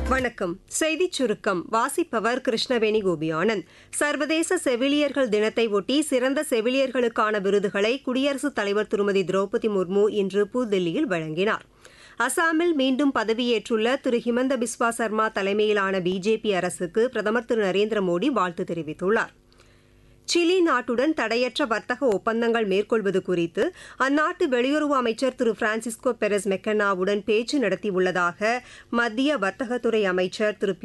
வணக்கம் செய்திச் சுருக்கம் வாசிப்பவர் கிருஷ்ணவேணி கோபியானந்த் சர்வதேச செவிலியர்கள் தினத்தை ஒட்டி சிறந்த செவிலியர்களுக்கான விருதுகளை குடியரசுத் தலைவர் திருமதி திரௌபதி முர்மு இன்று புதுதில்லியில் வழங்கினார் அசாமில் மீண்டும் பதவியேற்றுள்ள திரு ஹிமந்த பிஸ்வா சர்மா தலைமையிலான பிஜேபி அரசுக்கு பிரதமர் திரு நரேந்திர மோடி வாழ்த்து தெரிவித்துள்ளார் சிலி நாட்டுடன் தடையற்ற வர்த்தக ஒப்பந்தங்கள் மேற்கொள்வது குறித்து அந்நாட்டு வெளியுறவு அமைச்சர் திரு பிரான்சிஸ்கோ பெரஸ் மெக்கன்னாவுடன் பேச்சு நடத்தியுள்ளதாக மத்திய வர்த்தகத்துறை அமைச்சர் திரு